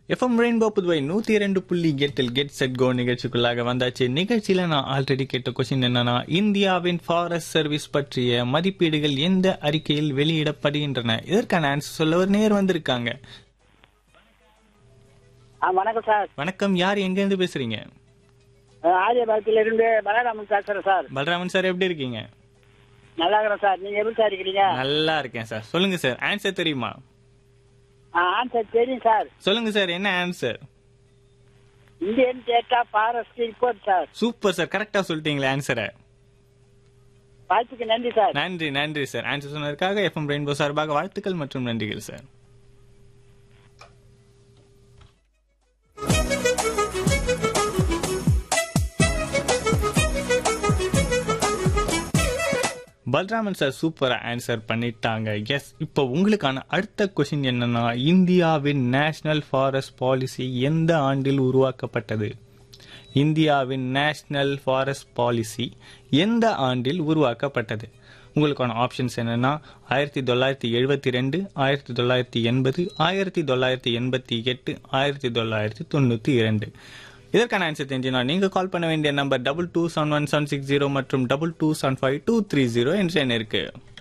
FM rainbow Puduvai நூத்தி இரண்டு புள்ளி எட்டில் கெட் செட் கோ நிகழ்ச்சிக்குள்ளாக வந்தாச்சு நிகழ்ச்சியில நான் ஆல்ரெடி கேட்ட கொஸ்டின் என்னன்னா இந்தியாவின் ஃபாரஸ்ட் சர்வீஸ் பற்றிய மதிப்பீடுகள் எந்த அறிக்கையில் வெளியிடப்படுகின்றன இதற்கான ஆன்சர் சொல்ல ஒரு நேர் வந்திருக்காங்க ஆ வணக்கம் சார் வணக்கம் யார் எங்க இருந்து பேசுறீங்க ஆரியபாகத்தில இருந்து பலராமன் பேசுறேன் சார் பலராமன் சார் எப்படி இருக்கீங்க நல்லா இருக்கிறேன் சார் நீங்க எப்படி சார் இருக்கிறீங்க நல்லா இருக்கேன் சார் சொல்லுங்க சார் ஆன்சர் தெரியுமா ஆ ஆன்சர் தெரியும் சார் சொல்லுங்க சார் என்ன answer Indian data forest report sir super sir கரெக்டா சொல்லிட்டீங்களே ஆன்சரை வாய்ப்புக்கு நன்றி சார் நன்றி நன்றி சார் ஆன்சர் சொன்னதற்காக எஃப்எம் ரெயின்போ சார்பாக வாழ்த்துக்கள் மற்றும் நன்றிகள் சார் பல்ராமன் சார் சூப்பரா ஆன்சர் பண்ணிட்டாங்க எஸ் இப்போ உங்களுக்கான அடுத்த கொஷின் என்னன்னா இந்தியாவின் நேஷனல் ஃபாரஸ்ட் பாலிசி எந்த ஆண்டில் உருவாக்கப்பட்டது இந்தியாவின் நேஷனல் ஃபாரஸ்ட் பாலிசி எந்த ஆண்டில் உருவாக்கப்பட்டது உங்களுக்கான ஆப்ஷன்ஸ் என்னன்னா ஆயிரத்தி தொள்ளாயிரத்தி எழுபத்தி ரெண்டு ஆயிரத்தி தொள்ளாயிரத்தி எண்பது ஆயிரத்தி தொள்ளாயிரத்தி எண்பத்தி எட்டு ஆயிரத்தி தொள்ளாயிரத்தி தொண்ணூற்றி இரண்டு இதற்கான ஆன்சர் தெரிஞ்சுனா நீங்க கால் பண்ண வேண்டிய number double two seven one seven six zero மற்றும் double two seven five two three zero என்ற எண் இருக்கு